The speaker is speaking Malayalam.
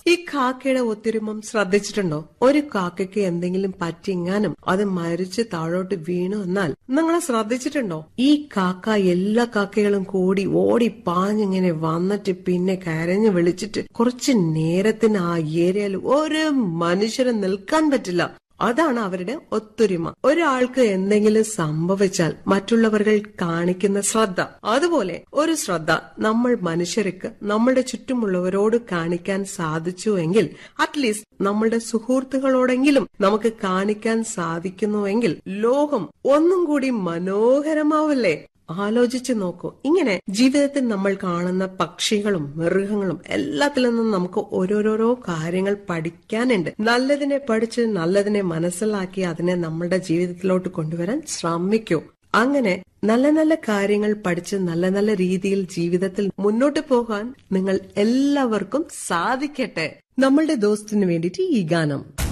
ഈ കാക്കയുടെ ഒത്തൊരുമം ശ്രദ്ധിച്ചിട്ടുണ്ടോ ഒരു കാക്കയ്ക്ക് എന്തെങ്കിലും പറ്റിങ്ങാനും അത് മരിച്ച് താഴോട്ട് വീണു എന്നാൽ നിങ്ങൾ ശ്രദ്ധിച്ചിട്ടുണ്ടോ ഈ കാക്ക എല്ലാ കാക്കകളും കൂടി ഓടി പാഞ്ഞിങ്ങനെ വന്നിട്ട് പിന്നെ കരഞ്ഞു വിളിച്ചിട്ട് കുറച്ച് നേരത്തിന് ആ ഏരിയയിൽ ഒരു മനുഷ്യന് നിൽക്കാൻ പറ്റില്ല അതാണ് അവരുടെ ഒത്തൊരുമ ഒരാൾക്ക് എന്തെങ്കിലും സംഭവിച്ചാൽ മറ്റുള്ളവர்கள் കാണിക്കുന്ന ശ്രദ്ധ അതുപോലെ ഒരു ശ്രദ്ധ നമ്മൾ മനുഷ്യർക്ക് നമ്മളുടെ ചുറ്റുമുള്ളവരോട് കാണിക്കാൻ സാധിച്ചു എങ്കിൽ അറ്റ്ലീസ്റ്റ് നമ്മളുടെ സുഹൃത്തുക്കളോടെങ്കിലും നമുക്ക് കാണിക്കാൻ സാധിക്കുന്നുവെങ്കിൽ ലോകം ഒന്നും കൂടി മനോഹരമാവല്ലേ ആലോചിച്ചു നോക്കൂ ഇങ്ങനെ ജീവിതത്തിൽ നമ്മൾ കാണുന്ന പക്ഷികളും മൃഗങ്ങളും എല്ലാത്തിൽ നിന്നും നമുക്ക് ഓരോരോരോ കാര്യങ്ങൾ പഠിക്കാനുണ്ട് നല്ലതിനെ പഠിച്ച് നല്ലതിനെ മനസ്സിലാക്കി അതിനെ നമ്മളുടെ ജീവിതത്തിലോട്ട് കൊണ്ടുവരാൻ ശ്രമിക്കൂ അങ്ങനെ നല്ല നല്ല കാര്യങ്ങൾ പഠിച്ച് നല്ല നല്ല രീതിയിൽ ജീവിതത്തിൽ മുന്നോട്ട് പോകാൻ നിങ്ങൾ എല്ലാവർക്കും സാധിക്കട്ടെ നമ്മളുടെ ദോസ്തിന് വേണ്ടിയിട്ട് ഈ ഗാനം